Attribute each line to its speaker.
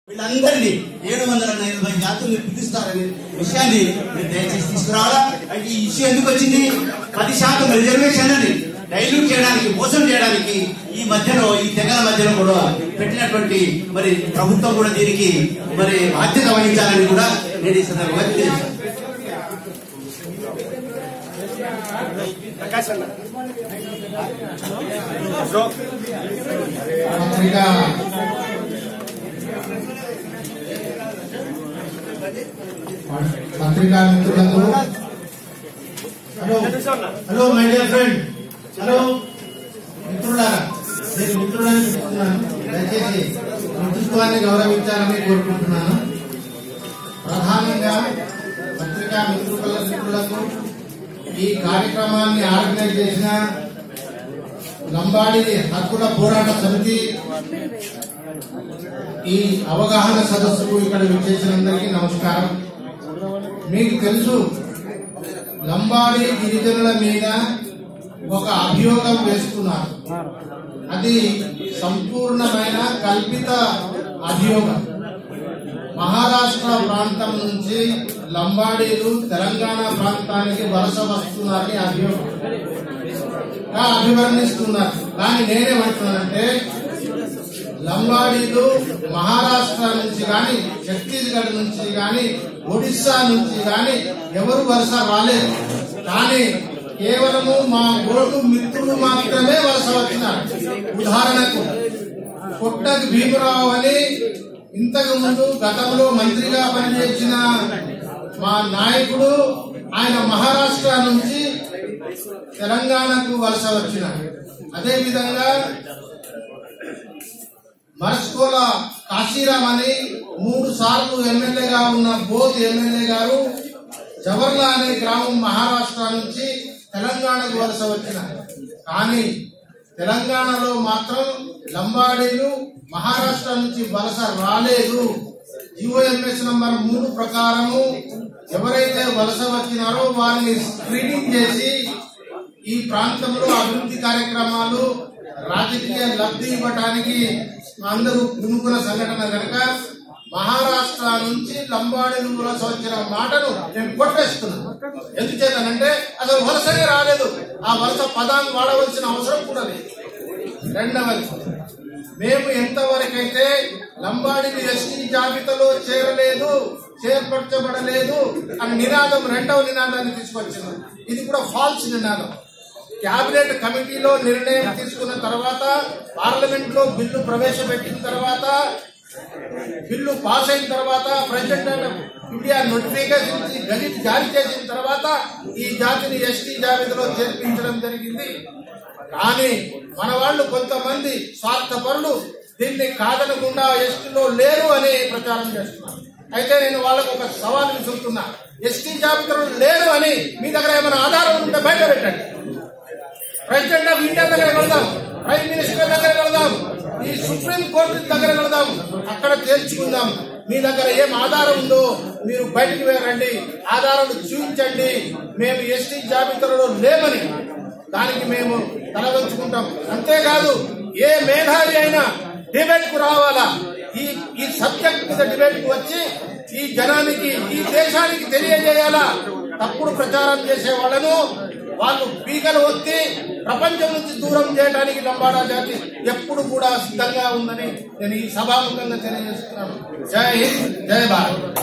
Speaker 1: వీళ్ళందరినీ ఏడు వందల ఎనభై జాతుల్ని పిలుస్తారనే విషయాన్ని మీరు దయచేసి తీసుకురావాలా అయితే ఈ ఇష్యూ ఎందుకు వచ్చింది పది శాతం రిజర్వేషన్ అని డైల్యూట్ చేయడానికి మోసం చేయడానికి ఈ మధ్యలో ఈ తెగల మధ్యలో కూడా పెట్టినటువంటి మరి ప్రభుత్వం కూడా దీనికి మరి బాధ్యత వహించాలని కూడా నేను ఈ సందర్భంగా తెలియజేస్తాను
Speaker 2: పత్రికా పత్రికా మిత్రులకు hello hello my dear friend hello మిత్రులారా నేను మిత్రులని చెప్తున్నాను దయచేసి మిత్రుత్వాన్ని గౌరవించాలని కోరుకుంటున్నాను ప్రధానంగా పత్రికా మిత్రుల మిత్రులకు ఈ కార్యక్రమాన్ని ఆర్గనైజ్ చేసిన లంబాడి హక్కుల పోరాట సమితి ఈ అవగాహన సదస్సుకు ఇక్కడ విచ్చేసినందరికీ నమస్కారం మీకు తెలుసు లంబాడి గిరిజనుల మీద ఒక అభియోగం వేస్తున్నారు అది సంపూర్ణమైన కల్పిత అభియోగం మహారాష్ట్ర ప్రాంతం నుంచి లంబాడీలు తెలంగాణ ప్రాంతానికి వలస వస్తున్నారని అభియోగం గా అభివర్ణిస్తున్నారు కానీ నేనేమంటున్నానంటే లంబాడీలు మహారాష్ట్ర నుంచి గాని ఛత్తీస్గఢ్ నుంచి గాని ఒడిస్సా నుంచి గాని ఎవరు వలస రాలేదు కానీ కేవలము మా ఓటు మిత్రులు మాత్రమే వలస వచ్చినారు ఉదాహరణకు కొట్టకు భీమరావు అని ఇంతకు ముందు గతంలో మంత్రిగా పనిచేసిన మా నాయకుడు ఆయన మహారాష్ట్ర నుంచి తెలంగాణకు వలస వచ్చిన అదే విధంగా మరస్కోల కాశీరామ్ అని మూడు సార్లు ఎమ్మెల్యేగా ఉన్న బోధ్ ఎమ్మెల్యే గారు జవర్లా అనే గ్రామం మహారాష్ట్ర నుంచి తెలంగాణకు వలస వచ్చిన కానీ తెలంగాణలో మాత్రం లంబాడీలు మహారాష్ట్ర నుంచి వలస రాలేదు జిఓఎంఎస్ నంబర్ మూడు ప్రకారము ఎవరైతే వలస వచ్చినారో వారిని స్క్రీనింగ్ చేసి ఈ ప్రాంతంలో అభివృద్ధి కార్యక్రమాలు రాజకీయ లబ్ధి ఇవ్వడానికి అందరూ పూనుకున్న సంఘటన కనుక మహారాష్ట్ర నుంచి లంబాడీలు వలస వచ్చిన మాటను నేను కొట్టేస్తున్నాను ఎందుచేతనంటే అసలు వలసనే రాలేదు ఆ వలస పదాన్ని వాడవలసిన అవసరం కూడా లేదు రెండవది మేము ఎంతవరకైతే లంబాడిని ఎస్టీ జాబితాలో చేరలేదు చేర్పరచబడలేదు అని నినాదం రెండవ నినాదాన్ని తీసుకొచ్చింది ఇది కూడా ఫాల్స్ నినాదం కేబినెట్ కమిటీలో నిర్ణయం తీసుకున్న తర్వాత పార్లమెంట్ లో బిల్లు ప్రవేశపెట్టిన తర్వాత బిల్లు పాస్ అయిన తర్వాత ప్రెసిడెంట్ ఆఫ్ ఇండియా నోటిఫికేషన్ ఇచ్చి గజెట్ జారీ చేసిన తర్వాత ఈ జాతిని ఎస్టీ జాబితాలో చేర్పించడం జరిగింది కానీ మన వాళ్ళు కొంతమంది స్వార్థపరులు దీన్ని కాదనకుండా ఎస్టీలో లేరు అని ప్రచారం చేస్తున్నారు అయితే నేను వాళ్ళకు ఒక సవాల్ విసురుతున్నా ఎస్టీ జాబితాలో లేరు అని మీ దగ్గర ఏమైనా ఆధారం ఉంటే బయట పెట్టండి ప్రెసిడెంట్ ఆఫ్ ఇండియా దగ్గర వెళదాం ప్రైమ్ మినిస్టర్ దగ్గర వెళదాం ఈ సుప్రీం కోర్టు దగ్గర వెళదాం అక్కడ తేల్చుకుందాం మీ దగ్గర ఏం ఆధారం ఉందో మీరు బయటికి రండి ఆధారాలు చూపించండి మేము ఎస్టీ జాబితాలో లేమని దానికి మేము తలవంచుకుంటాం అంతేకాదు ఏ మేధావి అయినా డిబేట్ కు రావాలా ఈ ఈ సబ్జెక్ట్ మీద డిబేట్ కు వచ్చి ఈ జనానికి ఈ దేశానికి తెలియజేయాలా తప్పుడు ప్రచారం చేసే వాళ్ళను వాళ్ళు పీకలు ఒత్తి ప్రపంచం నుంచి దూరం చేయడానికి లంబాడా జాతి ఎప్పుడు కూడా సిద్ధంగా ఉందని నేను ఈ సభాముఖంగా తెలియజేస్తున్నాను జై హింద్ జై భారత్